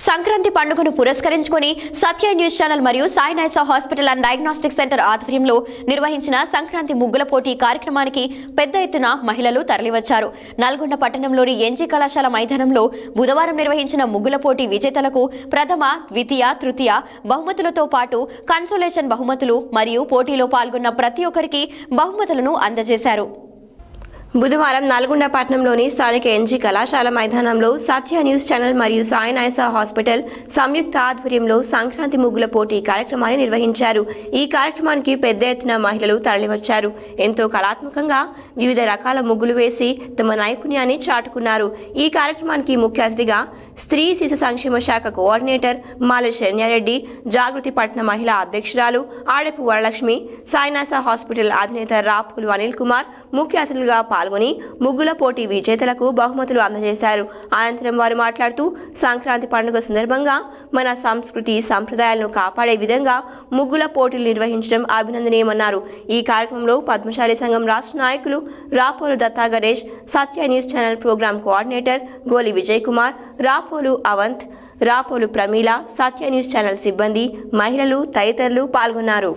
సంక్రాంతి పండుగను పురస్కరించుకొని సత్య news channel మరియు Sai Naisa hospital and diagnostic centre ఆధ్వర్యంలో నిర్వహించిన సంక్రాంతి ముగ్గుల పోటీ కార్యక్రమానికి పెద్ద ఎత్తున మహిళలు తరలివచ్చారు నల్గొండ పట్టణంలోని ఎన్జీ కళాశాల మైదానంలో బుధవారం నిర్వహించిన ముగ్గుల పోటీ విజేతలకు ప్రథమ ద్వితీయ తృతీయ బహుమతులతో పాటు కన్సోలేషన్ బహుమతులు మరియు పోటీలో పాల్గొన్న ప్రతి ఒక్కరికి బహుమతులను అందజేశారు బుధవారం నల్గొండ పట్టణంలోని స్థానిక ఎన్జీ కళాశాల మైదానంలో సత్య న్యూస్ ఛానల్ మరియు సాయి నాయసా హాస్పిటల్ సంయుక్త ఆధ్వర్యంలో సంక్రాంతి ముగ్గుల పోటీ కార్యక్రమాన్ని నిర్వహించారు ఈ కార్యక్రమానికి పెద్ద ఎత్తున మహిళలు తరలివచ్చారు ఎంతో కళాత్మకంగా వివిధ రకాల ముగ్గులు వేసి తమ నైపుణ్యాన్ని చాటుకున్నారు ఈ కార్యక్రమానికి ముఖ్య అతిథిగా స్త్రీ శిశు సంక్షేమ శాఖ కోఆర్డినేటర్ మాల శరణ్యారెడ్డి జాగృతి పట్న మహిళా అధ్యక్షురాలు ఆడపు వరలక్ష్మి సాయినాస హాస్పిటల్ అధినేత రాపులు అనిల్ కుమార్ ముఖ్య అతిథులుగా పాల్గొని ముగ్గుల పోటీ విజేతలకు బహుమతులు అందజేశారు అనంతరం వారు మాట్లాడుతూ సంక్రాంతి పండుగ సందర్భంగా మన సంస్కృతి సంప్రదాయాలను కాపాడే విధంగా ముగ్గుల పోటీలు నిర్వహించడం అభినందనీయమన్నారు ఈ కార్యక్రమంలో పద్మశాలి సంఘం రాష్ట్ర నాయకులు Rapolu Datta Ganesh Satya news channel programme coordinator Goli Vijay Kumar Rapolu Avanth Rapolu Pramila Satya news channel సిబ్బంది మహిళలు తదితరులు పాల్గొన్నారు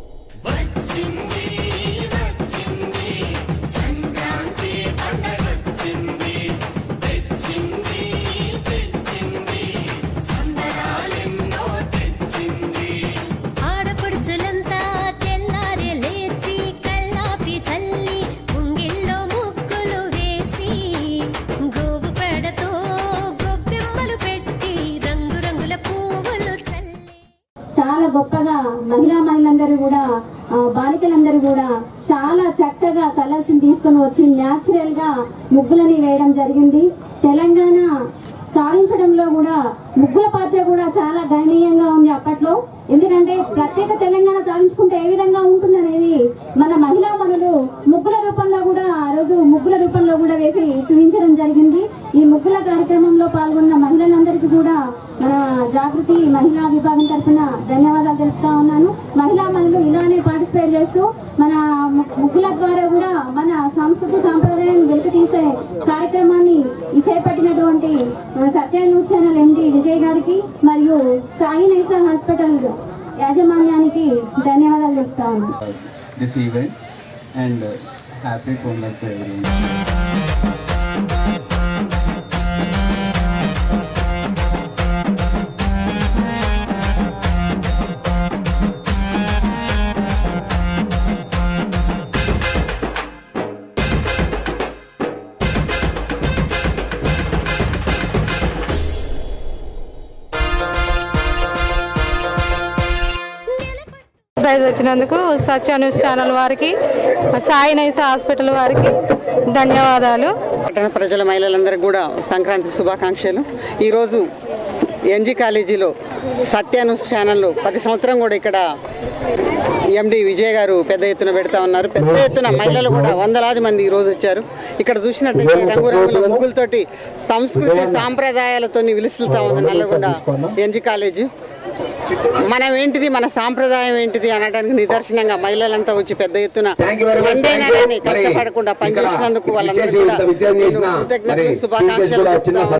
ఆడపడుచులంతా తెల్లారే లేచి కళ్ళాపి చల్లి ముంగిళ్ళో ముగ్గులు వేసి గోవు పెడతో గొబ్బెమ్మలు పెట్టి రంగురంగుల పువ్వులు చల్లి చాలా గొప్పగా మహిళా మహిళలందరూ కూడా ఆ, బాలికలందరూ కూడా చాలా చక్కగా కలర్స్ తీసుకొని వచ్చి న్యాచురల్ గా ముగ్గులని వేయడం జరిగింది తెలంగాణ సాధించడంలో కూడా ముగ్గుల పాత్ర కూడా చాలా గణనీయంగా ఉంది అప్పట్లో ఎందుకంటే ప్రత్యేక తెలంగాణ సాధించుకుంటే ఏ విధంగా ఉంటుందనేది మన మహిళా మనులు ముగ్గుల రూపంలో కూడా ఆ రోజు ముగ్గుల రూపంలో కూడా వేసి చూపించడం జరిగింది ఈ ముగ్గుల కార్యక్రమంలో పాల్గొన్న మహిళలందరికీ కూడా మన జాగృతి మహిళా విభాగం తరఫున ధన్యవాదాలు తెలుపుతా ఉన్నాను మహిళా మనులు ఇలానే పార్టిసిపేట్ చేస్తూ మన ము- ముగ్గుల ద్వారా కూడా మన సంస్కృతి సాంప్రదాయాన్ని వెలికి తీసే కార్యక్రమాన్ని ఈ చేపట్టినటువంటి మన Satya news channel MD Vijay గారికి మరియు సాయి నైసా హాస్పిటల్ యాజమాన్యానికి ధన్యవాదాలు చెప్తా ఉన్నాను this event and uh, happy Pongal to everyone. Prize వచ్చినందుకు సత్య న్యూస్ ఛానల్ వారికి సాయి నైస్ హాస్పిటల్ వారికి ధన్యవాదాలు పట్టణ ప్రజల మహిళలందరికీ కూడా సంక్రాంతి శుభాకాంక్షలు ఈరోజు ఎన్జీ కాలేజీలో సత్య న్యూస్ ఛానల్లో ప్రతి సంవత్సరం కూడా ఇక్కడ ఎండి విజయ్ గారు పెద్ద ఎత్తున పెడతా ఉన్నారు పెద్ద ఎత్తున మహిళలు కూడా వందలాది మంది ఈరోజు వచ్చారు ఇక్కడ చూసినట్టయితే రంగురంగుల ముగ్గులతోటి సంస్కృతి సాంప్రదాయాలతో విలుసులుతా ఉంది నల్లగొండ ఎన్జీ కాలేజీ మనం ఏంటిది మన సాంప్రదాయం ఏంటిది అనడానికి నిదర్శనంగా మహిళలంతా వచ్చి పెద్ద ఎత్తున ఎండైనా కానీ కష్టపడకుండా పనిచేసినందుకు వాళ్ళందరూ కూడా నేను కృతజ్ఞతలు శుభాకాంక్షలు చెప్తా